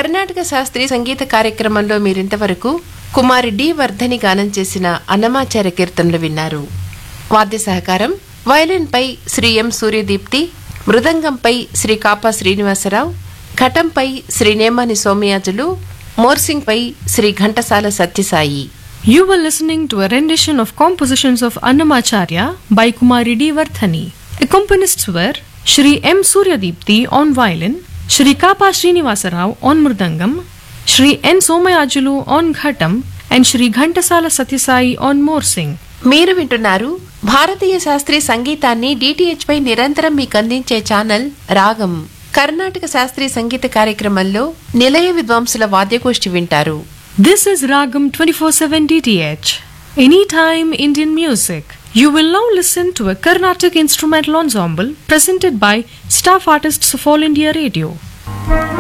కర్ణాటక శాస్త్రీయ సంగీత కార్యక్రమంలో మీరింతవరకు కుమారి డి వర్ధని గానం చేసిన అన్నమాచార్య కీర్తనలు విన్నారు వాద్య సహకారం వయలిన్ పై శ్రీ ఎం సూర్యదీప్తి మృదంగంపై శ్రీ కాపా శ్రీనివాసరావు ఘటంపై శ్రీ నేమాని సోమయాజులు మోర్సింగ్ పై Sri Ghantasala Satyasai You were listening to a rendition of compositions of Annamacharya by Kumari D. Vardhani. Accompanists were Shri M. Suryadipti on violin, Shri Kapa Srinivasarao on mridangam, Shri N. Somayajulu on ghatam, and Shri Ghantasala Satyasai on morsing. మీరు వింటున్నారు భారతీయ శాస్త్రీయ సంగీతాన్ని DTH పై నిరంతరం మీకు అందించే channel రాగం కర్ణాటక శాస్త్రీయ సంగీత కార్యక్రమంలో నిలయ విద్వాంసుల వాద్యగోష్ఠి వింటారు This is Ragam 24/7 DTH. Anytime Indian music. You will now listen to a Carnatic instrumental ensemble presented by staff artists of All India Radio.